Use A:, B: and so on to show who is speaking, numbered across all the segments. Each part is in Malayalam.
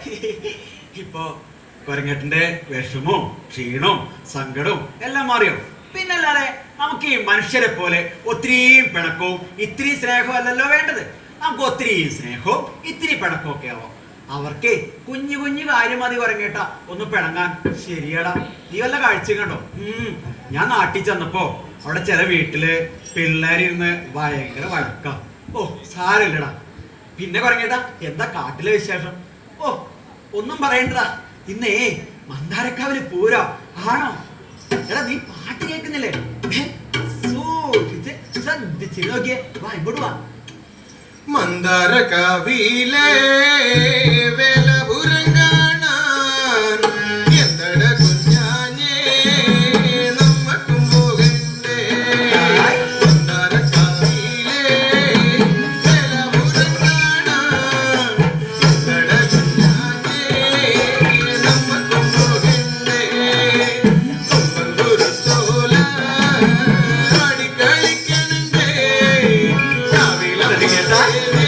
A: ഇപ്പോ കൊരങ്ങേട്ടന്റെ വിഷമവും ക്ഷീണവും സങ്കടവും എല്ലാം മാറിയോ പിന്നല്ലാതെ നമുക്ക് ഈ മനുഷ്യരെ പോലെ ഒത്തിരിയും പിണക്കവും ഇത്തിരി സ്നേഹവും അല്ലല്ലോ വേണ്ടത് നമുക്ക് ഒത്തിരി സ്നേഹവും ഇത്തിരി പിണക്കവും ഒക്കെ ആവാം അവർക്ക് കുഞ്ഞു കുഞ്ഞു കാര്യം മതി കുറങ്ങേട്ടാ ഒന്ന് പിണങ്ങാൻ ശരിയാടാ നീ വല്ല കാഴ്ച കണ്ടോ ഉം ഞാൻ നാട്ടിൽ ചെന്നപ്പോ അവിടെ ചില വീട്ടില് പിള്ളേരിരുന്ന് ഭയങ്കര വഴക്ക ഓ സാരമില്ലടാ പിന്നെ കുറങ്ങേട്ടാ എന്താ കാട്ടിലെ വിശേഷം ഓ ഒന്നും പറയണ്ടടാ ഇന്നേ മന്ദാരക്കാവില് പൂരോ ആണോ എടാ നീ പാട്ട് കേൾക്കുന്നില്ലേ ഏ? സൂക്ഷിച്ച് ശ്രദ്ധിച്ച് നോക്കിയേ വാ ഇങ്ങോട്ട് വാ
B: മന്ദാര കവിയിലെ വേലപുരം കാണാൻ എന്തട കുഞ്ഞാഞ്ഞേ നമ്മക്കും പോകണ്ടേ മന്ദാര കവിയിലെ വേലപുരം കാണാൻ എന്തട കുഞ്ഞാഞ്ഞേ നമ്മക്കും പോകണ്ടേ കൊമ്പങ്കുരുത്തോല ആടിക്കളിക്കണണ്ടേ രാവിലെ
A: കേട്ടാ?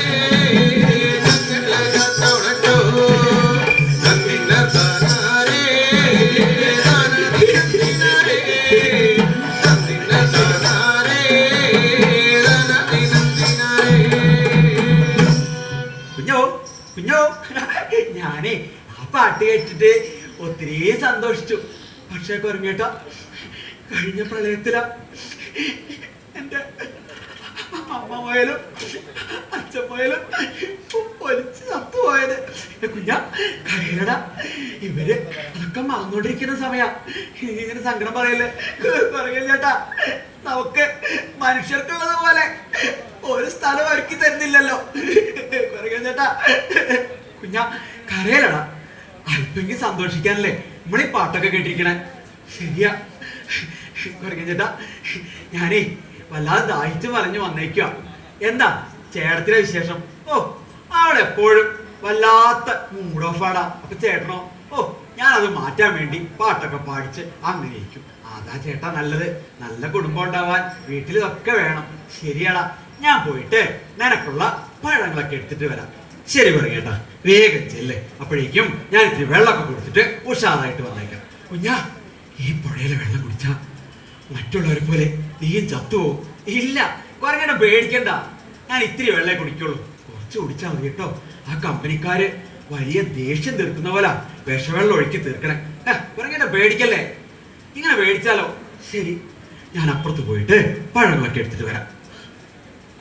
A: കുഞ്ഞോ കുഞ്ഞോ ഞാനേ ആ പാട്ട് കേട്ടിട്ട് ഒത്തിരി സന്തോഷിച്ചു പക്ഷെ കുറങ്ങേട്ട കഴിഞ്ഞ പ്രളയത്തില എന്റെ അമ്മ പോയാലും അച്ഛൻ പോയാലും ഒലിച്ച് ചത്തുപോയത് കുഞ്ഞ കരയടാ ഇവര് അതൊക്കെ മറന്നോണ്ടിരിക്കുന്ന സമയാ ഇങ്ങനെ സങ്കടം പറയല്ലേ പറയല്ലേ ചേട്ടാ നമുക്ക് മനുഷ്യർക്കുള്ളത് പോലെ ഒരു സ്ഥലം ഒരുക്കി തരുന്നില്ലല്ലോ പറയ ചേട്ടാ കുഞ്ഞ കരയലടാ അല്പെങ്കിൽ സന്തോഷിക്കാനല്ലേ നമ്മളീ പാട്ടൊക്കെ കേട്ടിരിക്കണേ ശരിയാ പറയ ചേട്ടാ ഞാനേ വല്ലാതെ ദാഹിച്ചു പറഞ്ഞു വന്നേക്കുക എന്താ ചേട്ടത്തിന്റെ വിശേഷം ഓ അവിടെ എപ്പോഴും വല്ലാത്ത മൂഡ് ഓഫ് ആടാ അപ്പൊ ചേട്ടനോ ഓ ഞാനത് മാറ്റാൻ വേണ്ടി പാട്ടൊക്കെ പാടിച്ച് അങ്ങനെ ഇരിക്കും അതാ ചേട്ടാ നല്ലത് നല്ല കുടുംബം ഉണ്ടാവാൻ വീട്ടിൽ ഇതൊക്കെ വേണം ശരിയാടാ ഞാൻ പോയിട്ട് നിനക്കുള്ള പഴങ്ങളൊക്കെ എടുത്തിട്ട് വരാം ശരി പറയേട്ടാ വേഗം ചെല്ലേ അപ്പോഴേക്കും ഞാൻ ഇത്തിരി വെള്ളമൊക്കെ കൊടുത്തിട്ട് ഉഷാറായിട്ട് വന്നേക്കാം കുഞ്ഞാ ഈ പുഴയിലെ വെള്ളം കുടിച്ചാ മറ്റുള്ളവരെ പോലെ നീയും ചത്തുവോ ഇല്ല കുറങ്ങനെ പേടിക്കണ്ട ഞാൻ ഇത്തിരി വെള്ളേ കുടിക്കുള്ളൂ കുറച്ച് കുടിച്ചാൽ മതി കേട്ടോ ആ കമ്പനിക്കാര് വലിയ ദേഷ്യം തീർക്കുന്ന പോലെ വിഷവെള്ളം ഒഴുക്കി തീർക്കണേ കുറങ്ങനെ പേടിക്കല്ലേ ഇങ്ങനെ പേടിച്ചാലോ ശരി ഞാൻ അപ്പുറത്ത് പോയിട്ട് പഴങ്ങളൊക്കെ എടുത്തിട്ട് വരാം